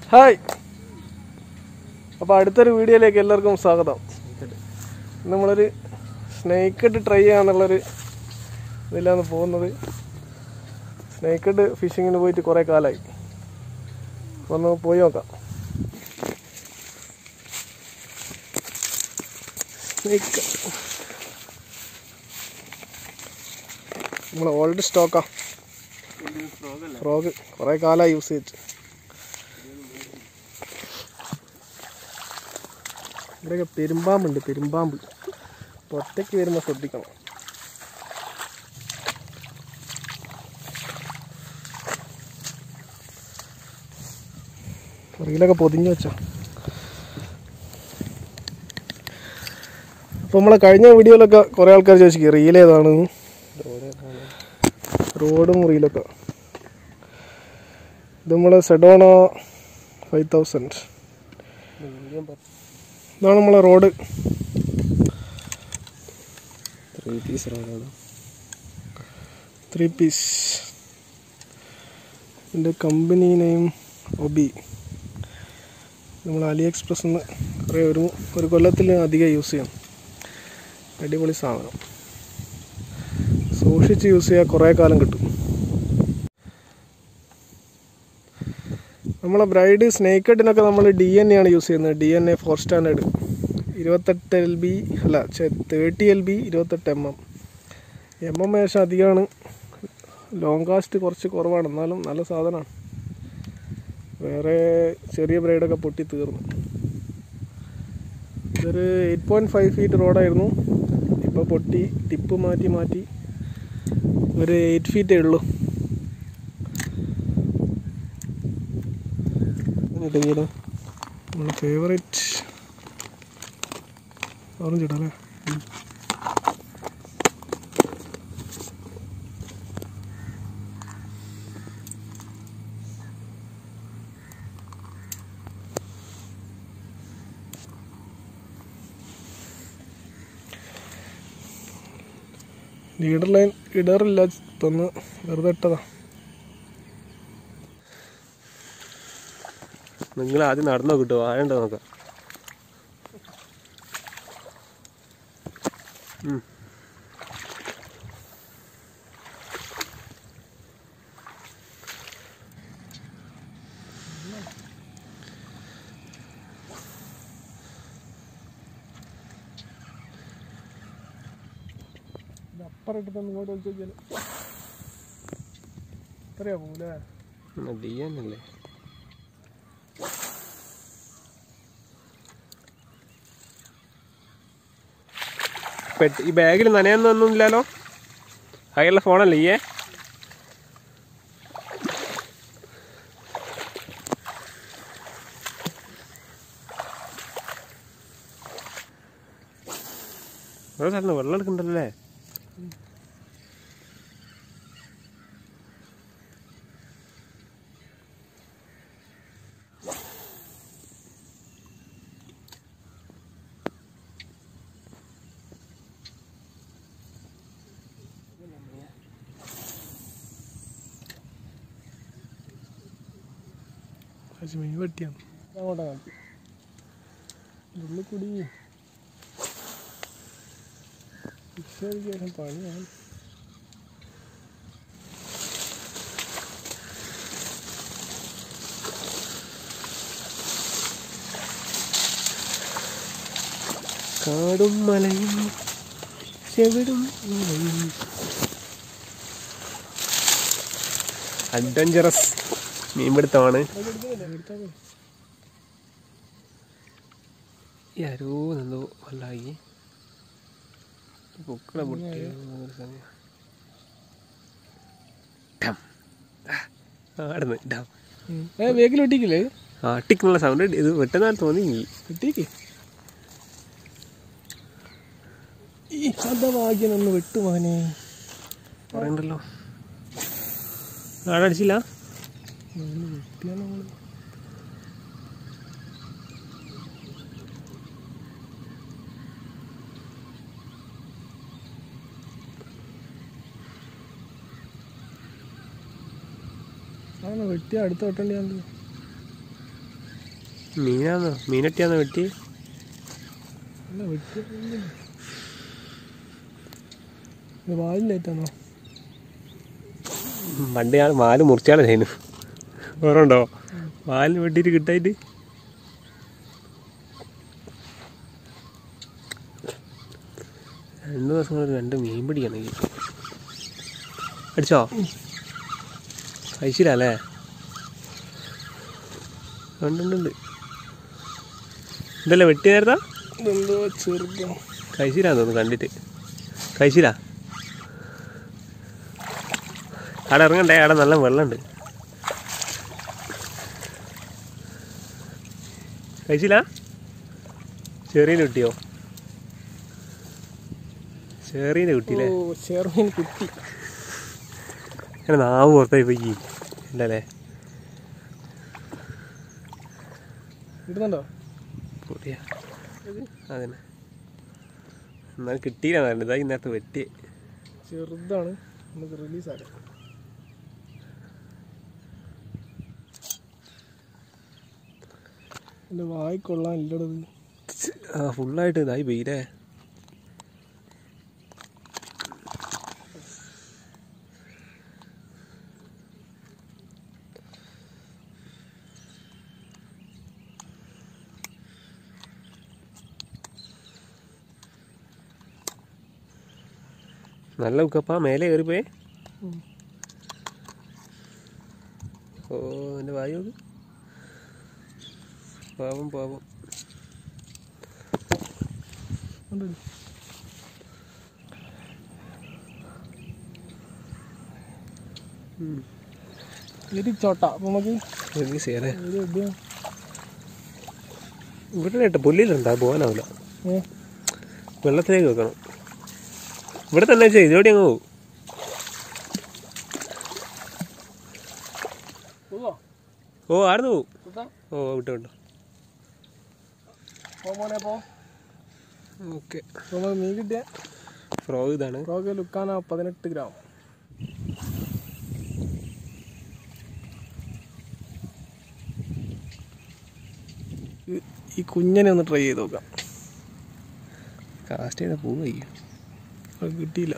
Hi അപ്പോൾ അടുത്തൊരു വീഡിയോയിലേക്ക് എല്ലാവർക്കും സ്വാഗതം ഇന്ന് നമ്മളൊരു സ്നേക്കഡ് ട്രൈ ചെയ്യാന്നുള്ളൊരു ഇതിലാണ് പോകുന്നത് സ്നേക്കഡ് ഫിഷിങ്ങിന് പോയിട്ട് കുറേ കാലമായി അപ്പോൾ ഒന്ന് പോയി നോക്കാം സ്നേക്ക് നമ്മളെ ഓൾഡ് സ്റ്റോക്കാ ഫ്രോഗ് കുറേ കാലമായി യൂസ് ചെയ്തിട്ട് ഇവിടെയൊക്കെ പെരുമ്പാമ്പുണ്ട് പെരുമ്പാമ്പ് അപ്പോൾ ഒറ്റയ്ക്ക് വരുമ്പോൾ ശ്രദ്ധിക്കണം റീലൊക്കെ പൊതിഞ്ഞു വെച്ചോ അപ്പോൾ നമ്മളെ കഴിഞ്ഞ വീഡിയോയിലൊക്കെ കുറേ ആൾക്കാർ ചോദിച്ചു റീൽ ഏതാണ് റോഡും റീലൊക്കെ ഇത് നമ്മളെ സെഡോണ ഫൈവ് തൗസൻഡ് ഇതാണ് നമ്മളെ റോഡ് ത്രീ പീസ് റോഡാണ് ത്രീ പീസ് എൻ്റെ കമ്പനി നെയിം ഒബി നമ്മൾ അലി എക്സ്പ്രസ് നിന്ന് കുറേ ഒരു ഒരു കൊല്ലത്തിൽ അധികം യൂസ് ചെയ്യാം അടിപൊളി സാധനം സൂക്ഷിച്ച് യൂസ് ചെയ്യാൻ കുറേ കാലം കിട്ടും നമ്മളെ ബ്രൈഡ് സ്നേക്കഡിനൊക്കെ നമ്മൾ ഡി എൻ എ ആണ് യൂസ് ചെയ്യുന്നത് D N A four standard ഇരുപത്തെട്ട് എൽ ബി അല്ല തേർട്ടി എൽ ബി ഇരുപത്തെട്ട് എം എം എം എം ഏകദേശം അധികമാണ് ലോങ് കാസ്റ്റ് കുറച്ച് കുറവാണ് എന്നാലും നല്ല സാധനമാണ് വേറെ ചെറിയ ബ്രൈഡൊക്കെ പൊട്ടി തീർന്നു ഇതൊരു എയ്റ്റ് പോയിൻറ്റ് ഫൈവ് ഫീറ്റ് റോഡായിരുന്നു ഇപ്പോൾ പൊട്ടി ടിപ്പ് മാറ്റി മാറ്റി ഒരു എയ്റ്റ് ഫീറ്റേ ഉള്ളൂ ഇതെങ്കിലും നമ്മളെ ഫേവറേറ്റ് ഓറഞ്ച് ഇടാം അല്ലേ ലീഡർ ലൈൻ ഇടറില്ല തന്ന് വെറുതെ ഇട്ടതാ നിങ്ങൾ ആദ്യം നടന്നോ കിട്ടുമോ ആഴണ്ടോ നോക്കാം ഉം. അപ്പുറം ഇട്ടിട്ട് ഒന്ന് ഇങ്ങോട്ട് വലിച്ചു നോക്കിയാൽ അറിയാ പോലേ എന്നാ ഡി എൻ അല്ലേ പെട്ട് ഈ ബാഗിൽ നനയൊന്നും ഇല്ലല്ലോ കയ്യിലുള്ള ഫോണല്ലേ ഈയേ ഓരോ സ്ഥലത്ത് വെള്ളം എടുക്കണ്ടല്ലേ പക്ഷെ മീൻ വെട്ടിയാണ് അങ്ങോട്ടാ കാണിച്ചു ഉള്ളിൽ കൂടി ശേഷം പണിയാണ് കാടും മലയും ചെവിടും മലയും അഡ്വഞ്ചറസ് മീൻപിടുത്തമാണ് ഈ അരോ എന്തോ വല്ലായി പൊക്കളെ പൊട്ടിയ സമയം ഡം. ആ, ആടുന്ന് ഡം. ഏ വേഗിൽ വെട്ടിക്കില്ലേ ആട്ടിക്കുള്ള സൗണ്ട് ഇത് വെട്ടുന്ന തോന്നി വെട്ടിക്ക് ഈ അതാ ഭാഗ്യം ഒന്ന് വെട്ടു മോനെ പറയണ്ടല്ലോ ആടടിച്ചില്ല വെട്ടിയാണ് നമ്മള് ആണ് വെട്ടി അടുത്ത് വെട്ടേണ്ടി മീനാന്നോ മീനട്ടിയാന്നോ വെട്ടി അല്ല വെട്ടിയിട്ടില്ല. ഇത് വാലിലേറ്റാണോ പണ്ട് ഞാൻ വാല് മുറിച്ചാണ് ചെയ്യുന്നു ഓർമ്മണ്ടോ വാലിന് വെട്ടിയിട്ട് കിട്ടായിട്ട് രണ്ട് ദിവസം കൊണ്ട് രണ്ട് മീൻ പിടിക്കണമെങ്കിൽ അടിച്ചോ കഴിച്ചില്ല അല്ലേ ഉണ്ട് ഉണ്ട് ഉണ്ട് ഇതല്ലേ വെട്ടി നേരത്താ ഇതെന്തോ ചെറുപ്പം കഴിച്ചില്ലാന്ന് തോന്നുന്നു കണ്ടിട്ട് കഴിച്ചില്ല അവിടെ ഇറങ്ങണ്ടേ അവിടെ നല്ല വെള്ളമുണ്ട് കഴിച്ചില്ല ചെറിയ കുട്ടിയോ ചെറിയ കുട്ടിയില്ലേ ഓ ചെറുമീൻ കുട്ടി അങ്ങനെ നാവ് പുറത്തായി പോയി ഇല്ലല്ലേ ഇടുന്നുണ്ടോ പൊടിയാ അതന്നെ എന്നാൽ കിട്ടിയില്ല പറഞ്ഞു ഇതാ ഇന്നത്തെ വെട്ടി ചെറുതാണ് നമുക്ക് റിലീസ് ആക്കാം എൻ്റെ വായിക്കൊള്ളാൻ ഇല്ലടത് ആ ഫുള്ളായിട്ട് ഇതായി പോയില്ലേ നല്ല ഉക്കപ്പാ മേലെ കയറിപ്പോയേ ഉം. ഓ എൻ്റെ വായു നോക്ക്. പാവം പാവം ഉണ്ട്. ഇരിച്ചോട്ട അപ്പൊ നമുക്ക് റിലീസ് ചെയ്യാല്ലേ ഇത് എവിടെയാ ഇവിടെ കേട്ടോ പുല്ലിലുണ്ടാ പോകാനാവില്ല ഏ വെള്ളത്തിലേക്ക് വെക്കണം ഇവിടെ തന്നെ വെച്ചാൽ ഇതോടെ അങ്ങ് പോകും പോവാ ഓ ആടുന്ന് പോവും കുത്താ ഓ വിട്ടോ വിട്ടോ പോ മോനെ പോ ഓക്കെ അപ്പൊ നമുക്ക് മീൻ കിട്ടിയ ഫ്രോ ഇതാണ് റോഗ ലുക്കാന പതിനെട്ട് ഗ്രാം ഈ- ഈ കുഞ്ഞനെ ഒന്ന് ട്രൈ ചെയ്ത് നോക്കാം കാസ്റ്റ് ചെയ്ത പൂ പോയി അത് കിട്ടിയില്ല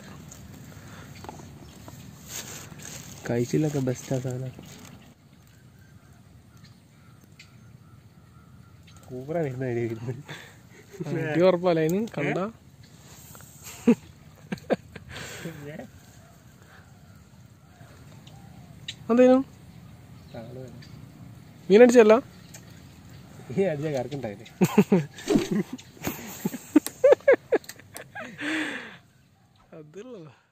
കഴിച്ചില്ലൊക്കെ ബെസ്റ്റാ സാധനം കൂറ വരുന്ന അടി ഉറപ്പല്ല അതിന് കണ്ട എന്തേനും മീനടിച്ചല്ല ഈ അടിച്ച കറക്കുണ്ടായില്ലേ അതുള്ളതാ